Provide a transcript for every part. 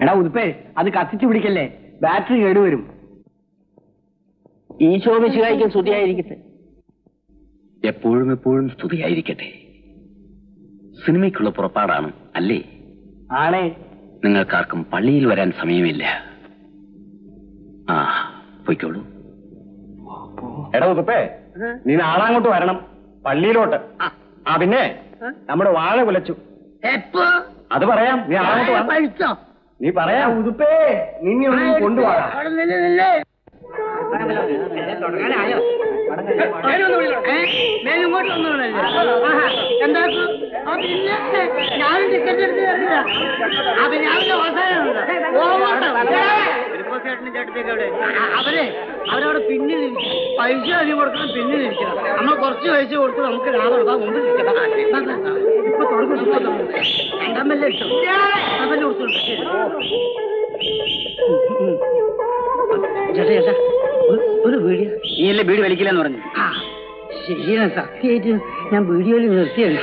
എടാ ഉതുപ്പേ അത് കത്തിച്ചു പിടിക്കല്ലേ ബാറ്ററി കേടുവരും ഈശോ മിശിഹായിക്കും സ്തുതിയായിരിക്കട്ടെ എപ്പോഴും എപ്പോഴും സ്തുതിയായിരിക്കട്ടെ സിനിമയ്ക്കുള്ള പുറപ്പാടാണ് അല്ലേ ആണേ നിങ്ങൾക്കാർക്കും പള്ളിയിൽ വരാൻ സമയമില്ല ആ പൊയ്ക്കോളൂ എടാ ഉതുപ്പേ നീ നാളെ അങ്ങോട്ട് വരണം പള്ളിയിലോട്ട് ആ പിന്നെ നമ്മുടെ വാഴ കുലച്ചു എപ്പോ അത് പറയാം നീ നാളെ അങ്ങോട്ട് വാ. പഠിച്ചോ നീ പറയാം ഉതുപ്പേ നിന്നെ ഒന്ന് കൊണ്ടുപോകാം അവിടെ നില്ല് നില്ല്. മേലിങ്ങോട്ട് വന്നോളല്ലേ ആഹാ, എന്താക്കും ആ, പിന്നെ ഞാനും ടിക്കറ്റ് എടുത്ത് തരില്ല അപ്പൊ രാവിലെ അവസാനം അവരെ അവരവിടെ പിന്നിലിരിക്കും പൈസ അധികം കൊടുക്കണം പിന്നിലിരിക്കണം നമ്മൾ കുറച്ച് പൈസ കൊടുത്ത് നമുക്ക് ലാഭം എടുക്കാം മുമ്പിൽ ഇരിക്കണം. ബാ, ബാ, ബാ. ഇപ്പൊ തുടങ്ങും ഇപ്പൊ തുടങ്ങും രണ്ടാം ബെല്ല് ഇട്ടു രണ്ടാം ബെല്ല് കൊടുത്തു ശരി. ചേട്ടാ ചേട്ടാ ഒരു- ഒരു വീഡിയോ നീ അല്ലേ വീട് വലിക്കില്ലെന്ന് പറഞ്ഞു ആ ശരിയാണ് സത്യമായിട്ട് ഞാൻ വീഡിയോയിൽ നിർത്തിയാണ്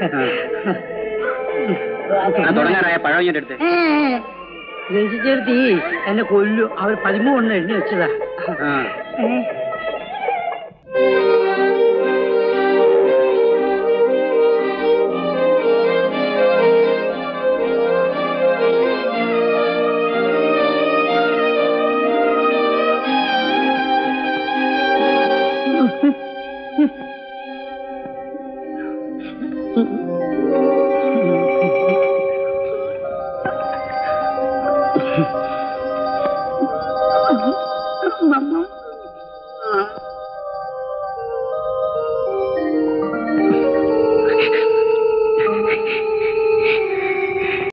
തുടങ്ങാറായ പഴം ഇങ്ങോട്ട് എടുത്ത് രജിച്ചെടുത്തി എന്നെ കൊല്ലു അവർ പതിമൂന്ന് എണ്ണി വെച്ചതാ ഏ? മമ്മ